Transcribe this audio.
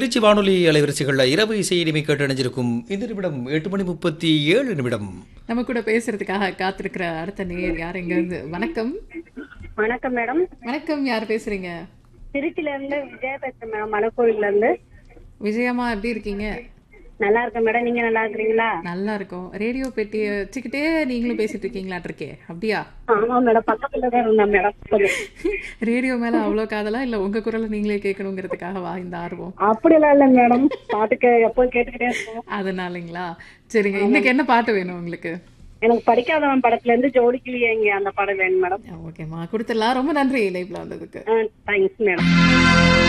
திருச்சி வானொலி அலைவரிசைகளில் இரவு இசை இனிமை கேட்டு அணிஞ்சிருக்கும் இந்த நிமிடம் எட்டு மணி முப்பத்தி ஏழு நிமிடம் நம்ம கூட பேசுறதுக்காக காத்திருக்கிற அடுத்த நேயர் யார் எங்க இருந்து வணக்கம் வணக்கம் மேடம் வணக்கம் யார் பேசுறீங்க திருச்சில இருந்து விஜயா பேசுறேன் மேடம் மலைக்கோயில்ல இருந்து விஜயம்மா எப்படி இருக்கீங்க நல்லா இருக்கேன் மேடம் நீங்க நல்லா இருக்கிறீங்களா நல்லா இருக்கும் ரேடியோ பெட்டியை வச்சுக்கிட்டே நீங்களும் பேசிட்டு இருக்கீங்களாட்டு இருக்கே அப்படியா ஆமா மேடம் பக்கத்துல தான் இருந்தேன் மேடம் கொஞ்சம் ரேடியோ மேல அவ்வளோ காதலா இல்ல உங்க குரலை நீங்களே கேட்கணுங்கிறதுக்காகவா இந்த ஆர்வம் அப்படியெல்லாம் இல்ல மேடம் பாட்டுக்கு எப்போ கேட்டுக்கிட்டே இருக்கோம் அதனாலங்களா சரிங்க இன்னைக்கு என்ன பாட்டு வேணும் உங்களுக்கு எனக்கு படிக்காதவன் படத்துல இருந்து ஜோடிக்கிளியே இங்க அந்த படம் வேணும் மேடம் ஓகேம்மா கொடுத்துடலாம் ரொம்ப நன்றி லைவ்ல வந்ததுக்கு தேங்க்ஸ் மேடம்